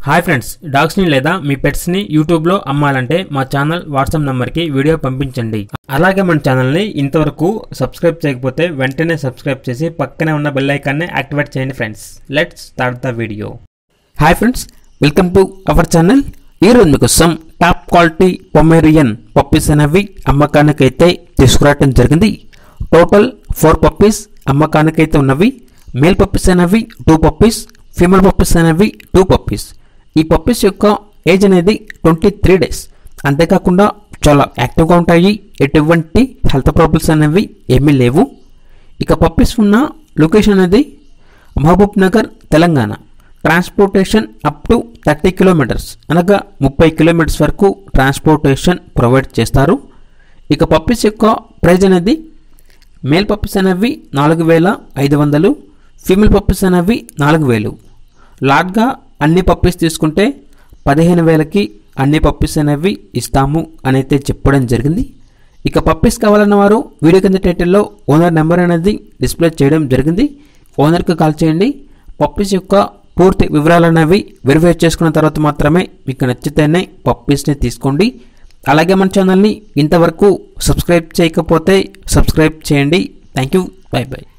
hi friends డాగ్స్ని లేదా మీ పెట్స్ని యూట్యూబ్లో అమ్మాలంటే మా ఛానల్ వాట్సాప్ నెంబర్కి వీడియో పంపించండి అలాగే మన ఛానల్ని ఇంతవరకు సబ్స్క్రైబ్ చేయకపోతే వెంటనే సబ్స్క్రైబ్ చేసి పక్కనే ఉన్న బెల్ ఐకాన్ని యాక్టివేట్ చేయండి friends let's start the video hi friends welcome to our channel ఈరోజు మీకోసం టాప్ క్వాలిటీ పొమేరియన్ పప్పీస్ అనేవి అమ్మకానికైతే తీసుకురావడం జరిగింది టోటల్ ఫోర్ పప్పీస్ అమ్మకానికైతే ఉన్నవి మేల్ పప్పీస్ అనేవి టూ పప్పీస్ ఫీమేల్ పప్పీస్ అనేవి టూ పప్పీస్ ఈ పప్పీస్ యొక్క ఏజ్ అనేది ట్వంటీ త్రీ డేస్ అంతేకాకుండా చాలా యాక్టివ్గా ఉంటాయి ఎటువంటి హెల్త్ ప్రాబ్లమ్స్ అనేవి ఏమీ లేవు ఇక పప్పీస్ ఉన్న లొకేషన్ అనేది Mahbubnagar Telangana transportation up to thirty kilometres అనగా ముప్పై కిలోమీటర్స్ వరకు ట్రాన్స్పోర్టేషన్ ప్రొవైడ్ చేస్తారు ఇక పప్పీస్ యొక్క ప్రైజ్ అనేది మేల్ పప్పీస్ అనేవి నాలుగు వేల ఐదు వందలు ఫీమేల్ పప్పీస్ అనేవి నాలుగు వేలు లాట్గా అన్ని పప్పీస్ తీసుకుంటే పదిహేను వేలకి అన్ని పప్పీస్ అనేవి ఇస్తాము అని అయితే చెప్పడం జరిగింది ఇక పప్పీస్ కావాలన్న వారు వీడియో కింద టైటిల్లో ఓనర్ నెంబర్ అనేది డిస్ప్లే చేయడం జరిగింది ఓనర్కి కాల్ చేయండి పప్పీస్ యొక్క పూర్తి వివరాలు అనేవి వెరిఫై చేసుకున్న తర్వాత మాత్రమే మీకు నచ్చితేనే పప్పీస్ని తీసుకోండి అలాగే మన ఛానల్ని ఇంతవరకు సబ్స్క్రైబ్ చేయకపోతే సబ్స్క్రైబ్ చేయండి థ్యాంక్ యూ బై బై